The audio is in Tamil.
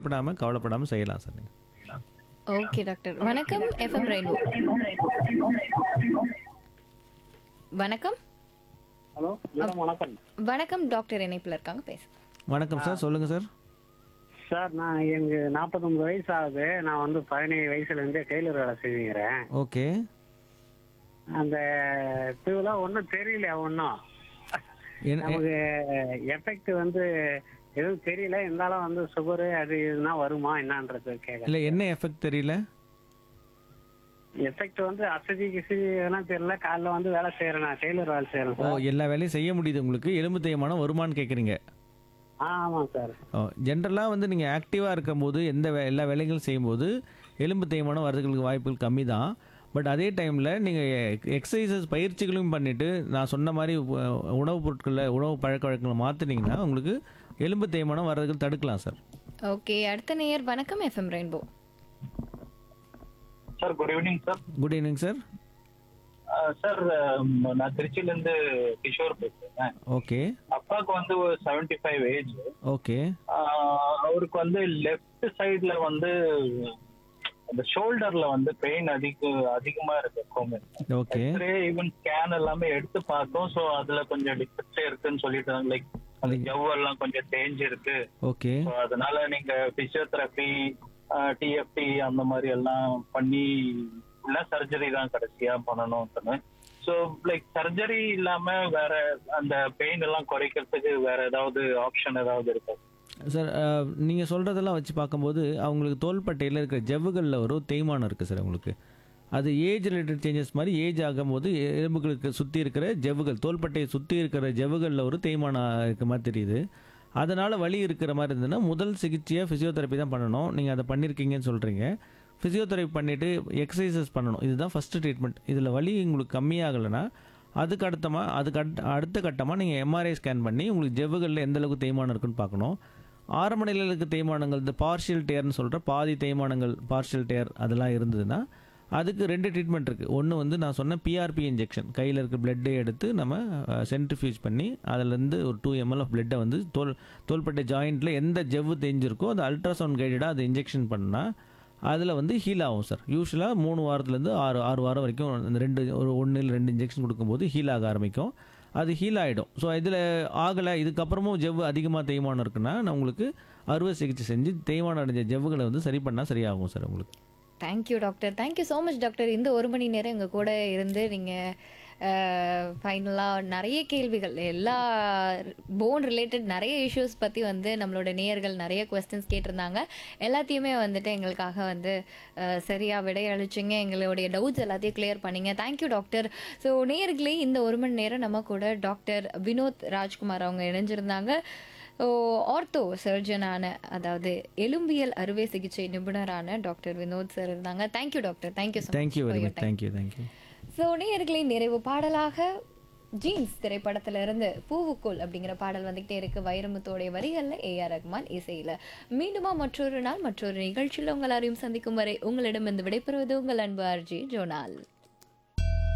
பயப்படாமல் கவலைப்படாமல் செய்யலாம் சார் நீங்கள் ஓகே டாக்டர் வணக்கம் எஃப்எம் ரெயின்போ வணக்கம் ஹலோ மேடம் வணக்கம் வணக்கம் டாக்டர் இணைப்பில் இருக்காங்க பேச வணக்கம் சார் சொல்லுங்கள் சார் சார் நான் எனக்கு நாற்பத்தொம்பது வயசு ஆகுது நான் வந்து பதினேழு வயசுல இருந்தே டெய்லர் வேலை செய்கிறேன் ஓகே அந்த இதுவெல்லாம் ஒன்றும் தெரியல ஒன்றும் என்ன நமக்கு எஃபெக்ட் வந்து எதுவும் தெரியல இருந்தாலும் வந்து சுகரு அது இதுனா வருமா என்னன்றது கேட்க இல்லை என்ன எஃபெக்ட் தெரியல எஃபெக்ட் வந்து அசதி கிசதி எதனா தெரியல காலைல வந்து வேலை செய்யறேன் நான் டெய்லர் வேலை செய்யறேன் ஓ சார் எல்லா வேலையும் செய்ய முடியுது உங்களுக்கு எலும்பு தேய்மானம் வருமான்னு கேட்குறீங்க ஆ ஆமாம் சார் ஓ ஜென்ரலாக வந்து நீங்கள் ஆக்டிவாக இருக்கும்போது எந்த வே எல்லா வேலைகளும் செய்யும்போது எலும்பு தேய்மானம் வரதுக்கு வாய்ப்புகள் கம்மி தான் பட் அதே டைமில் நீங்கள் எக்ஸசைசஸ் பயிற்சிகளும் பண்ணிவிட்டு நான் சொன்ன மாதிரி உ- உணவுப் பொருட்களில் உணவு பழக்க வழக்கங்களை மாற்றினீங்கன்னா உங்களுக்கு எலும்பு தேய்மானம் வர்றதுக்கு தடுக்கலாம் சார் ஓகே அடுத்த நேயர் வணக்கம் FM rainbow sir good evening sir good evening sir sir நான் திருச்சியில இருந்து கிஷோர் பேசுறேன் ஓகே அப்பாவுக்கு வந்து ஒரு செவன்டி ஃபைவ் ஏஜ் ஓகே அவருக்கு வந்து லெஃப்ட் சைடுல வந்து அந்த ஷோல்டர்ல வந்து பெயின் அதிக அதிகமா இருக்கு எப்பவுமே ஓகே எக்ஸ்ரே ஈவன் ஸ்கேன் எல்லாமே எடுத்து பார்த்தோம் ஸோ அதுல கொஞ்சம் டிஃபெக்ட் இருக்குன்னு சொல்லிட்டு லைக் அந்த ஜவ்வெல்லாம் கொஞ்சம் தேஞ்சு இருக்கு ஓகே ஸோ அதனால நீங்க பிசியோதெரபி டிஎஃப்டி அந்த மாதிரி எல்லாம் பண்ணி இல்ல சர்ஜரி தான் கடைசியா பண்ணணும்னு ஸோ லைக் சர்ஜரி இல்லாம வேற அந்த பெயின் எல்லாம் குறைக்கிறதுக்கு வேற ஏதாவது ஆப்ஷன் ஏதாவது இருக்கா சார் நீங்கள் சொல்கிறதெல்லாம் வச்சு பார்க்கும்போது அவங்களுக்கு தோள்பட்டையில் இருக்கிற ஜவ்வுகளில் ஒரு தேய்மானம் இருக்குது சார் உங்களுக்கு அது ஏஜ் ரிலேட்டட் சேஞ்சஸ் மாதிரி ஏஜ் ஆகும்போது எலும்புகளுக்கு சுற்றி இருக்கிற ஜவ்வுகள் தோள்பட்டையை சுற்றி இருக்கிற ஜவ்வுகளில் ஒரு தேய்மானம் இருக்க மாதிரி தெரியுது அதனால் வலி இருக்கிற மாதிரி இருந்ததுன்னா முதல் சிகிச்சையாக ஃபிசியோதெரப்பி தான் பண்ணணும் நீங்கள் அதை பண்ணியிருக்கீங்கன்னு சொல்கிறீங்க ஃபிசியோதெரப்பி பண்ணிவிட்டு எக்ஸசைசஸ் பண்ணணும் இதுதான் ஃபஸ்ட்டு ட்ரீட்மெண்ட் இதில் வலி உங்களுக்கு கம்மியாகலைன்னா அதுக்கு அடுத்தமாக அதுக்கு அடுத்த அடுத்த கட்டமாக நீங்கள் எம்ஆர்ஐ ஸ்கேன் பண்ணி உங்களுக்கு ஜவ்வுகளில் எந்த அளவுக்கு தேய்மானம் இருக்குன்னு பார்க்கணும் ஆரம்ப நிலையில் இருக்க தேய்மானங்கள் இந்த பார்ஷியல் டேர்னு சொல்கிற பாதி தேய்மானங்கள் பார்ஷியல் டேர் அதெல்லாம் இருந்ததுன்னா அதுக்கு ரெண்டு ட்ரீட்மெண்ட் இருக்குது ஒன்று வந்து நான் சொன்ன பிஆர்பி இன்ஜெக்ஷன் கையில் இருக்க பிளட்டை எடுத்து நம்ம சென்ட்ரிஃபியூஸ் பண்ணி அதுலேருந்து ஒரு டூ எம்எல் ஆஃப் பிளட்டை வந்து தோல் தோள்பட்டை ஜாயிண்ட்டில் எந்த ஜவ்வு தேஞ்சிருக்கோ அது அல்ட்ராசவுண்ட் கைடடாக அதை இன்ஜெக்ஷன் பண்ணால் அதில் வந்து ஹீல் ஆகும் சார் யூஸ்வலாக மூணு வாரத்துலேருந்து ஆறு ஆறு வாரம் வரைக்கும் அந்த ரெண்டு ஒரு ஒன்று இல்லை ரெண்டு இன்ஜெக்ஷன் கொடுக்கும்போது ஹீல் ஆக ஆரம்பிக்கும் அது ஹீல் ஆகிடும் ஸோ இதில் ஆகலை இதுக்கப்புறமும் ஜவ்வு அதிகமாக தேய்மானம் இருக்குன்னா நான் உங்களுக்கு அறுவை சிகிச்சை செஞ்சு தேய்மானம் அடைஞ்ச ஜவ்வுகளை வந்து சரி பண்ணால் சரியாகும் சார் உங்களுக்கு thank you doctor thank you so much doctor இந்த ஒரு மணி நேரம் எங்கள் கூட இருந்து நீங்கள் ஃபைனலாக நிறைய கேள்விகள் எல்லா போன் ரிலேட்டட் நிறைய இஷ்யூஸ் பற்றி வந்து நம்மளோட நேயர்கள் நிறைய கொஸ்டின்ஸ் கேட்டிருந்தாங்க எல்லாத்தையுமே வந்துட்டு எங்களுக்காக வந்து அஹ், சரியா விடையளிச்சிங்க எங்களுடைய டவுட்ஸ் எல்லாத்தையும் கிளியர் பண்ணீங்க தேங்க்யூ டாக்டர் ஸோ நேயர்களே இந்த ஒரு மணி நேரம் நம்ம கூட டாக்டர் வினோத் ராஜ்குமார் அவங்க இணைஞ்சிருந்தாங்க ஆர்த்தோ சர்ஜனான அதாவது எலும்பியல் அறுவை சிகிச்சை நிபுணரான டாக்டர் வினோத் சார் இருந்தாங்க thank you doctor thank you so thank you very much thank you thank you so நேயர்களின் நிறைவு பாடலாக ஜீன்ஸ் திரைப்படத்திலிருந்து பூவுக்குள் அப்படிங்கிற பாடல் வந்துகிட்டே இருக்கு வைரமுத்தோடைய வரிகளில் ஏஆர் ரஹ்மான் இசையில் மீண்டுமா மற்றொரு நாள் மற்றொரு நிகழ்ச்சியில் உங்கள் அறையும் சந்திக்கும் வரை உங்களிடம் இருந்து விடைபெறுவது உங்கள் அன்பு ஆர்ஜி ஜோனால்